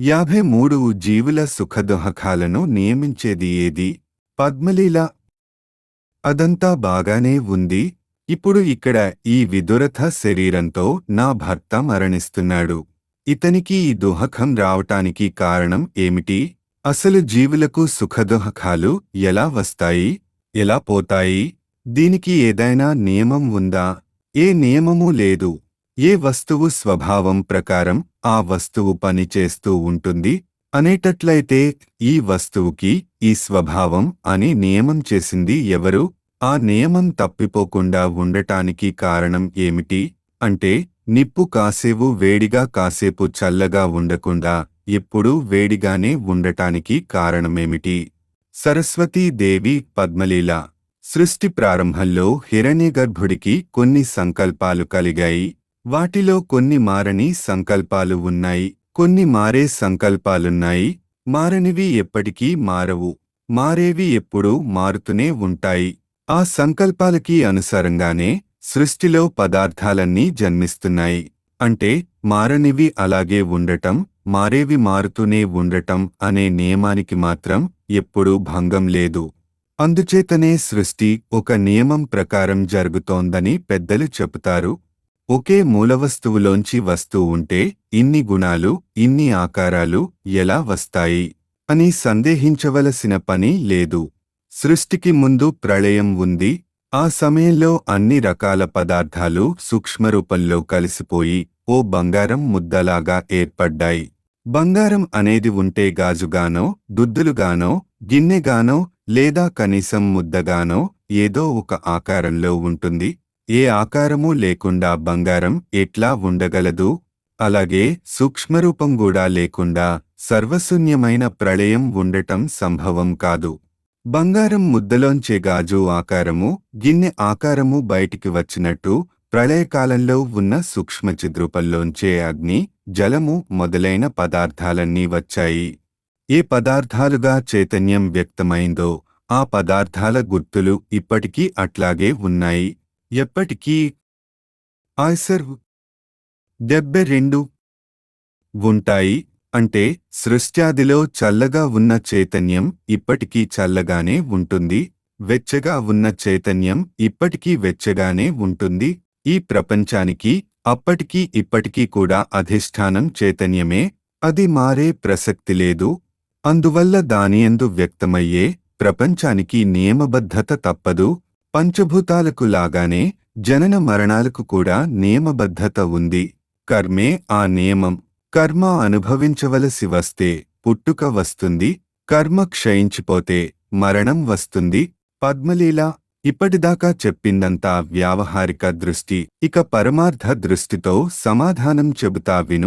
యాభై మూడు జీవుల సుఖదుహకాలను నియమించేది ఏది పద్మలీల అదంతా బాగానే ఉంది ఇప్పుడు ఇక్కడ ఈ విదురథ శరీరంతో నా భర్త మరణిస్తున్నాడు ఇతనికి ఈ దుహకం రావటానికి కారణం ఏమిటి అసలు జీవులకు సుఖదుహకాలు ఎలా వస్తాయి ఎలా పోతాయి దీనికి ఏదైనా నియమం ఉందా ఏ నియమమూ లేదు ఏ వస్తువు స్వభావం ప్రకారం ఆ వస్తువు పనిచేస్తూ ఉంటుంది అనేటట్లయితే ఈ వస్తువుకి ఈ స్వభావం అని నియమం చేసింది ఎవరు ఆ నియమం తప్పిపోకుండా ఉండటానికి కారణం ఏమిటి అంటే నిప్పు కాసేపు వేడిగా కాసేపు చల్లగా ఉండకుండా ఎప్పుడూ వేడిగానే ఉండటానికి కారణమేమిటి సరస్వతీదేవి పద్మలీల సృష్టి ప్రారంభంలో హిరణ్యగర్భుడికి కొన్ని సంకల్పాలు కలిగాయి వాటిలో కొన్ని మారని సంకల్పాలు ఉన్నాయి కొన్ని మారే సంకల్పాలున్నాయి మారనివి ఎప్పటికీ మారవు మారేవి ఎప్పుడూ మారుతూనే ఉంటాయి ఆ సంకల్పాలకి అనుసారంగానే సృష్టిలో పదార్థాలన్నీ జన్మిస్తున్నాయి అంటే మారనివి అలాగే ఉండటం మారేవి మారుతూనే ఉండటం అనే నియమానికి మాత్రం ఎప్పుడూ భంగం లేదు అందుచేతనే సృష్టి ఒక నియమం ప్రకారం జరుగుతోందని పెద్దలు చెబుతారు ఒకే మూలవస్తువులోంచి వస్తువు ఉంటే ఇన్ని గుణాలు ఇన్ని ఆకారాలు ఎలా వస్తాయి అని సందేహించవలసిన పని లేదు సృష్టికి ముందు ప్రళయం ఉంది ఆ సమయంలో అన్ని రకాల పదార్థాలు సూక్ష్మరూపంలో కలిసిపోయి ఓ బంగారం ముద్దలాగా ఏర్పడ్డాయి బంగారం అనేది ఉంటే గాజుగానో దుద్దులుగానో గిన్నెగానో లేదా కనీసం ముద్దగానో ఏదో ఒక ఆకారంలో ఉంటుంది ఏ ఆకారమూ లేకుండా బంగారం ఎట్లా ఉండగలదు అలాగే సూక్ష్మరూపం కూడా లేకుండా సర్వశూన్యమైన ప్రళయం ఉండటం సంభవం కాదు బంగారం ముద్దలోంచే గాజు ఆకారము గిన్నె ఆకారము బయటికి వచ్చినట్టు ప్రళయకాలంలో ఉన్న సూక్ష్మచిద్రూపంలోంచే అగ్ని జలము మొదలైన పదార్థాలన్నీ వచ్చాయి ఏ పదార్థాలుగా చైతన్యం వ్యక్తమైందో ఆ పదార్థాల గుర్తులు ఇప్పటికీ అట్లాగే ఉన్నాయి ఎప్పటికీ ఆయ్సర్ డెబ్బె రెండు ఉంటాయి అంటే సృష్ట్యాదిలో చల్లగా ఉన్న చైతన్యం ఇప్పటికీ చల్లగానే ఉంటుంది వెచ్చగా ఉన్న చైతన్యం ఇప్పటికీ వెచ్చగానే ఉంటుంది ఈ ప్రపంచానికి అప్పటికీ ఇప్పటికీ కూడా అధిష్టానం చైతన్యమే అది మారే ప్రసక్తి లేదు అందువల్ల దానియందు వ్యక్తమయ్యే ప్రపంచానికి నియమబద్ధత తప్పదు పంచభూతాలకు లాగానే జనన మరణాలకు కూడా నియమబద్ధత ఉంది కర్మే ఆ నియమం కర్మ అనుభవించవలసి వస్తే పుట్టుక వస్తుంది కర్మ క్షయించిపోతే మరణం వస్తుంది పద్మలీల ఇప్పటిదాకా చెప్పిందంతా వ్యావహారిక దృష్టి ఇక పరమార్థ దృష్టితో సమాధానం చెబుతా విను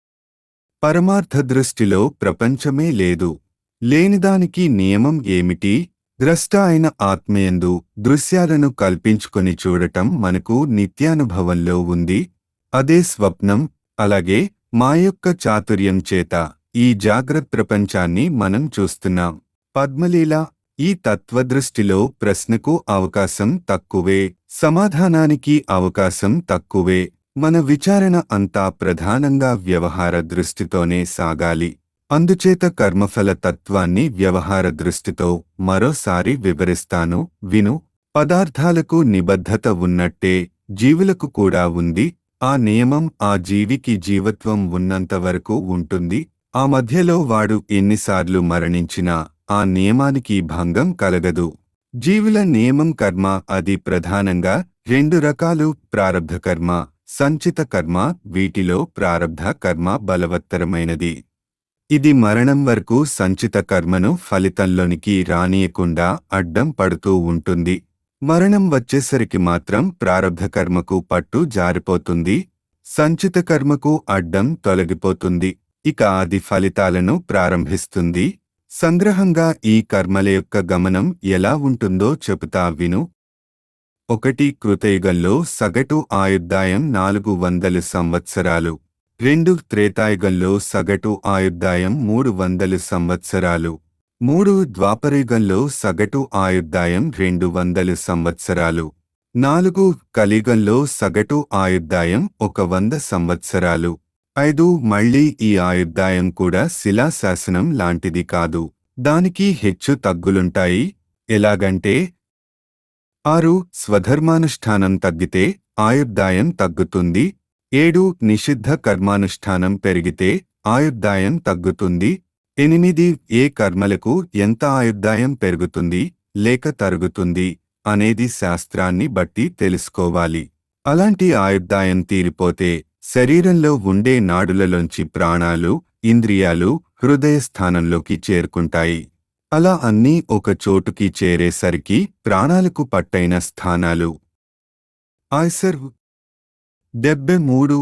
పరమార్థ దృష్టిలో ప్రపంచమే లేదు లేనిదానికి నియమం ఏమిటి ద్రష్ట అయిన ఆత్మయందు దృశ్యాలను కల్పించుకొని చూడటం మనకు నిత్యానుభవంలో ఉంది అదే స్వప్నం అలాగే మా యొక్క చాతుర్యం చేత ఈ జాగ్రత్త ప్రపంచాన్ని మనం చూస్తున్నాం పద్మలీల ఈ తత్వదృష్టిలో ప్రశ్నకు అవకాశం తక్కువే సమాధానానికి అవకాశం తక్కువే మన విచారణ అంతా ప్రధానంగా వ్యవహార దృష్టితోనే సాగాలి అందుచేత కర్మఫల తత్వాన్ని వ్యవహార దృష్టితో మరోసారి వివరిస్తాను విను పదార్థాలకు నిబద్ధత ఉన్నట్టే జీవులకు కూడా ఉంది ఆ నియమం ఆ జీవికి జీవత్వం ఉన్నంత వరకు ఉంటుంది ఆ మధ్యలో వాడు ఎన్నిసార్లు మరణించినా ఆ నియమానికి భంగం కలగదు జీవుల నియమం కర్మ అది ప్రధానంగా రెండు రకాలు ప్రారబ్ధ కర్మ సంచిత కర్మ వీటిలో ప్రారబ్ధ కర్మ బలవత్తరమైనది ఇది మరణం వరకు సంచిత కర్మను ఫలితంలోనికి రానియకుండా అడ్డం పడుతూ ఉంటుంది మరణం వచ్చేసరికి మాత్రం ప్రారబ్ధ కర్మకు పట్టు జారిపోతుంది సంచిత కర్మకు అడ్డం తొలగిపోతుంది ఇక అది ఫలితాలను ప్రారంభిస్తుంది సంగ్రహంగా ఈ కర్మల యొక్క గమనం ఎలా ఉంటుందో చెబుతా విను ఒకటి కృతయుగంలో సగటు ఆయుర్దాయం నాలుగు వందలు సంవత్సరాలు రెండు త్రేతాయుగంలో సగటు ఆయుర్దాయం మూడు వందలు సంవత్సరాలు మూడు ద్వాపరయుగంలో సగటు ఆయుర్దాయం రెండు వందలు సంవత్సరాలు నాలుగు కలియుగంలో సగటు ఆయుర్దాయం ఒక వంద సంవత్సరాలు ఐదు మళ్ళీ ఈ ఆయుర్దాయం కూడా శిలాశాసనం లాంటిది కాదు దానికి హెచ్చు తగ్గులుంటాయి ఎలాగంటే ఆరు స్వధర్మానుష్ఠానం తగ్గితే ఆయుర్దాయం తగ్గుతుంది ఏడు నిషిద్ధ కర్మానుష్ఠానం పెరిగితే ఆయుర్దాయం తగ్గుతుంది ఎనిమిది ఏ కర్మలకు ఎంత ఆయుర్దాయం పెరుగుతుంది లేక తరుగుతుంది అనేది శాస్త్రాన్ని బట్టి తెలుసుకోవాలి అలాంటి ఆయుర్దాయం తీరిపోతే శరీరంలో ఉండే నాడులలోంచి ప్రాణాలు ఇంద్రియాలు హృదయ స్థానంలోకి చేరుకుంటాయి అలా అన్నీ ఒక చోటుకి చేరేసరికి ప్రాణాలకు పట్టైన స్థానాలు ఆయ్సర్ డెబ్బె మూడు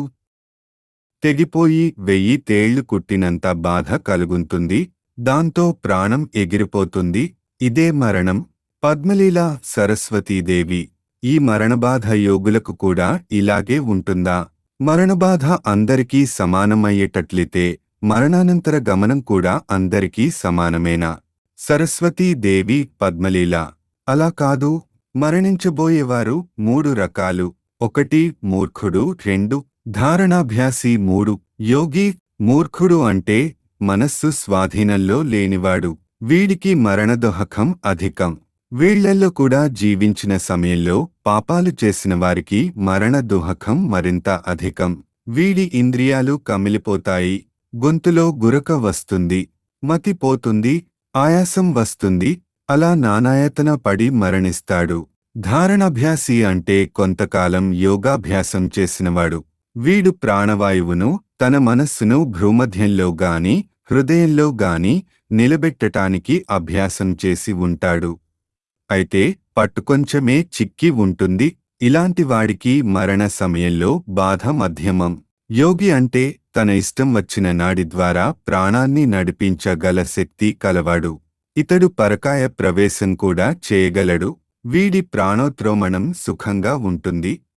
తెగిపోయి వెయ్యి తేళ్లు కుట్టినంత బాధ కలుగుంటుంది దాంతో ప్రాణం ఎగిరిపోతుంది ఇదే మరణం పద్మలీల సరస్వతీదేవి ఈ మరణబాధ యోగులకు కూడా ఇలాగే ఉంటుందా మరణబాధ అందరికీ సమానమయ్యేటట్లితే మరణానంతర గమనం కూడా అందరికీ సమానమేనా సరస్వతీదేవి పద్మలీల అలా కాదు మరణించబోయేవారు మూడు రకాలు ఒకటి మూర్ఖుడు రెండు ధారణాభ్యాసి మూడు యోగి మూర్ఖుడు అంటే మనస్సు స్వాధీనంలో లేనివాడు వీడికి మరణదోహకం అధికం వీళ్లల్లో కూడా జీవించిన సమయంలో పాపాలు చేసిన వారికి మరణ దుహకం మరింత అధికం వీడి ఇంద్రియాలు కమిలిపోతాయి గొంతులో గురక వస్తుంది మతి పోతుంది ఆయాసం వస్తుంది అలా నానాయతన పడి మరణిస్తాడు ధారణాభ్యాసి అంటే కొంతకాలం యోగాభ్యాసం చేసినవాడు వీడు ప్రాణవాయువును తన మనస్సును భ్రూమధ్యంలో గాని హృదయంలో గాని నిలబెట్టటానికి అభ్యాసం చేసి ఉంటాడు అయితే పట్టుకొంచెమే చిక్కి ఉంటుంది ఇలాంటి వాడికి మరణ సమయంలో బాధ మధ్యమం యోగి అంటే తన ఇష్టం వచ్చిన నాడి ద్వారా ప్రాణాన్ని నడిపించగల శక్తి కలవాడు ఇతడు పరకాయ ప్రవేశం కూడా చేయగలడు వీడి ప్రాణోత్రోమణం సుఖంగా ఉంటుంది